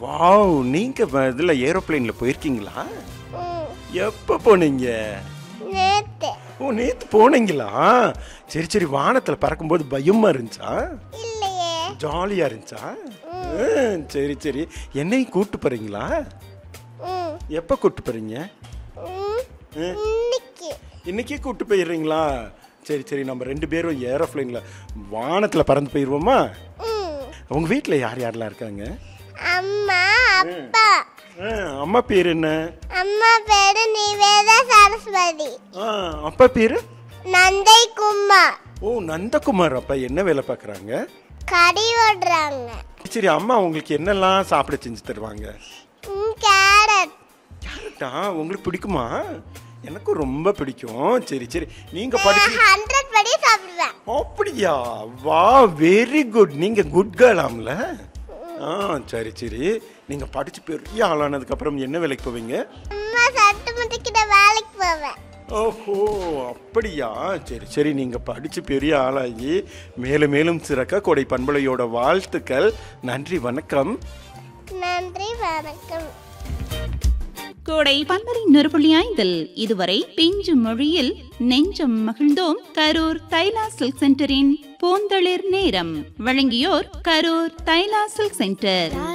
wow நீங்க வ- இதுல ஏரோப்ளேன்ல போயிருக்கீங்களா ம் எப்போ போனீங்க நேத்து ஓ நேத்து போனீங்களா சரி சரி வானத்துல பறக்கும்போது பயமா இருந்துச்சா இல்லையே ஜாலியா இருந்துச்சா ஆ, சரி சரி என்னையும் கூட்டு போறீங்களா ம் எப்போ கூட்டு போறீங்க ம் ஆ, இன்னைக்கு இன்னைக்கே கூட்டு போயிடுறீங்களா சரி சரி நம்ம ரெண்டு பேரும் ஏரோப்ளேன்ல வானத்துல பறந்து போயிடுவோமா ம் உங்க வீட்ல யார் யாரெல்லாம் இருக்காங்க அம்மா அப்பா ஆ, அம்மா பேர் என்ன அம்மா பேரு நிவேதா சரஸ்வதி ஆ, அப்பா பேரு நந்தை கும்மா ஓ நந்தகுமார் அப்பா என்ன வேலை பார்க்குறாங்க கறி ஓடுறாங்க சரி அம்மா உங்களுக்கு என்னெல்லாம் சாப்பிட செஞ்சு தருவாங்க ம் கேரட் கேரட்டா உங்களுக்கு பிடிக்குமா எனக்கும் ரொம்ப பிடிக்கும் சரி சரி நீங்க படிச்சு ஹண்ட்ரட் படி சாப்பிடுவேன் அப்படியா வா வெரி குட் நீங்க குட் கேர்ள் ஆம்ல ஆ சரி சரி நீங்க படிச்சு பெரிய ஆளானதுக்கு அப்புறம் என்ன வேலைக்கு போவீங்க அம்மா சட்டு முட்டிக்கிட்ட வேலைக்கு போவேன் ஓஹோ அப்படியா சரி சரி நீங்க படிச்சு பெரிய ஆளாகி மேலும் மேலும் சிறக்க கொடை பண்பலையோட வாழ்த்துக்கள் நன்றி வணக்கம் நன்றி வணக்கம் கோடை பந்தரை நொறுபுள்ளி ஐந்தில் இதுவரை பிஞ்சு மொழியில் நெஞ்சம் மகிழ்ந்தோம் கரூர் தைலா சில்க் சென்டரின் பூந்தளிர் நேரம் வழங்கியோர் கரூர் தைலா சில்க் சென்டர்